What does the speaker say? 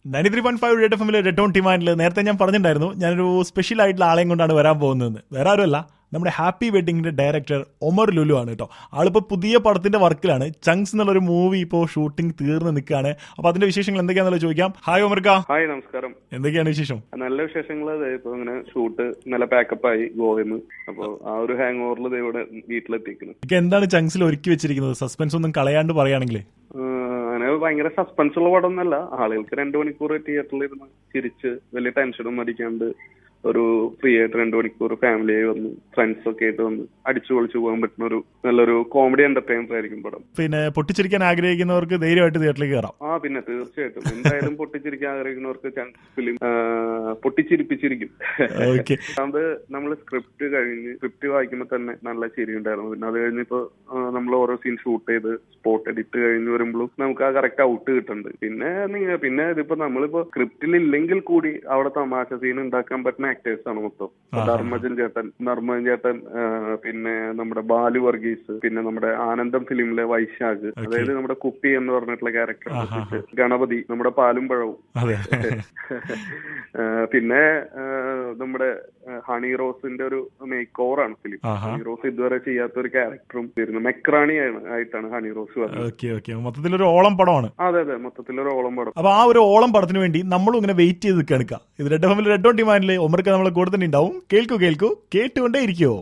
Ninety three point five Red F എമ്മിലെ Red on ടിമാൻഡിൽ നേരത്തെ ഞാൻ പറഞ്ഞിട്ടുണ്ടായിരുന്നു ഞാനൊരു സ്പെഷ്യൽ ആയിട്ടുള്ള ആളെയും കൊണ്ടാണ് വരാൻ പോകുന്നത് വേറെ ആരുമല്ല നമ്മുടെ ഹാപ്പി വെഡിങ്ങിന്റെ ഡയറക്ടർ ഒമർ ലുലു ആണ് കേട്ടോ ആളിപ്പോൾ പുതിയ പടത്തിന്റെ വർക്കിലാണ് ചങ്സ് എന്നുള്ള ഒരു മൂവി ഇപ്പോൾ ഷൂട്ടിംഗ് തീർന്ന് നിൽക്കുകയാണ് അപ്പോൾ അതിന്റെ വിശേഷങ്ങൾ എന്തൊക്കെയാണെന്നുള്ളത് ചോദിക്കാം ഹായ് ഒമർക്ക ഹായ് നമസ്കാരം എന്തൊക്കെയാണ് വിശേഷം നല്ല വിശേഷങ്ങൾ ഇപ്പൊ ഇങ്ങനെ ഷൂട്ട് നല്ല പാക്കപ്പ് ആയി ഗോവന്ന് അപ്പൊ ആ ഒരു ഹാങ് ഓവറിൽ ഇവിടെ വീട്ടിലെത്തിക്കുന്നു ഇതൊക്കെ എന്താണ് ചങ്സിൽ ഒരുക്കി വെച്ചിരിക്കുന്നത് സസ്പെൻസ് ഒന്നും കളയാണ്ട് പറയുകയാണെങ്കിൽ അങ്ങനെ ഭയങ്കര സസ്പെൻസ് ഉള്ള പടം ഒന്നല്ല ആളുകൾക്ക് രണ്ടു മണിക്കൂർ തിയേറ്ററിൽ ഇരുന്ന് ചിരിച്ച് വലിയ ടെൻഷനൊന്നും അടിക്കാണ്ട് ഒരു ഫ്രീ ആയിട്ട് രണ്ടു മണിക്കൂർ ഫാമിലിയായി വന്ന് ഫ്രണ്ട്സ് ഒക്കെ ആയിട്ട് വന്ന് അടിച്ചു പൊളിച്ചു പോകാൻ പറ്റുന്ന ഒരു നല്ലൊരു കോമഡി എന്റർടൈനർ ആയിരിക്കും പടം പിന്നെ പൊട്ടിച്ചിരിക്കാൻ ആഗ്രഹിക്കുന്നവർക്ക് ധൈര്യമായിട്ട് തിയേറ്ററിലേക്ക് കയറാം ആ പിന്നെ തീർച്ചയായിട്ടും എന്തായാലും പൊട്ടിച്ചിരിക്കാൻ ആഗ്രഹിക്കുന്നവർക്ക് ചാൻസ് ഫിലിം പൊട്ടിച്ചിരിപ്പിച്ചിരിക്കും ഓക്കെ അത് നമ്മൾ സ്ക്രിപ്റ്റ് കഴിഞ്ഞ് സ്ക്രിപ്റ്റ് വായിക്കുമ്പോൾ തന്നെ നല്ല ചിരി ഉണ്ടായിരുന്നു പിന്നെ അത് കഴിഞ്ഞിപ്പോ നമ്മൾ ഓരോ സീൻ ഷൂട്ട് ചെയ്ത് സ്പോട്ട് എഡിറ്റ് കഴിഞ്ഞ് വരുമ്പോഴും നമുക്ക് ആ കറക്റ്റ് ഔട്ട് കിട്ടുന്നുണ്ട് പിന്നെ നിങ്ങ- പിന്നെ ഇതിപ്പോ നമ്മളിപ്പോ സ്ക്രിപ്റ്റിൽ ഇല്ലെങ്കിൽ കൂടി അവിടെ തമാശ സീൻ ഉണ്ടാക്കാൻ പറ്റുന്ന ആക്ടേഴ്സ് ആണ് മൊത്തം ഇപ്പൊ ധർമ്മജൻ ചേട്ടൻ ധർമ്മജൻ ചേട്ടൻ ആ, പിന്നെ നമ്മുടെ ബാലു വർഗീസ് പിന്നെ നമ്മുടെ ആനന്ദം ഫിലിമിലെ വൈശാഖ് അതായത് നമ്മുടെ കുപ്പി എന്ന് പറഞ്ഞിട്ടുള്ള ക്യാരക്ടർ ഗണപതി നമ്മുടെ പാലും പഴവും അതെ ആ, പിന്നെ ആ, നമ്മുടെ ആ, ഹണി റോസിന്റെ ഒരു മേക്ക് ഓവർ ആണ് ഫിലിം ആഹാ. ഹണി റോസ് ഇതുവരെ ചെയ്യാത്ത ഒരു ക്യാരക്ടറും വരുന്നു മെക്രാണി ആണ് ആയിട്ടാണ് ഹണി റോസ് വരുന്നത് ഓക്കെ ഓക്കെ മൊത്തത്തിലൊരു ഓളം പടമാണ് അതെ അതെ മൊത്തത്തിലൊരു ഓളം പടം അപ്പൊ ആ ഒരു ഓളം പടത്തിന് വേണ്ടി നമ്മളും ഇങ്ങനെ വെയിറ്റ് ചെയ്ത് നിൽക്കുക ഇത് റെഡ് എഫ് എമ്മിൽ റെഡ് ഓൺ ഡിമാൻഡിലെ ഒമർക്ക് നമ്മളെ കൂടെ തന്നെ ഉണ്ടാവും കേൾക്കൂ കേൾക്കൂ കേട്ടുകൊണ്ടേ ഇരിക്കുവോ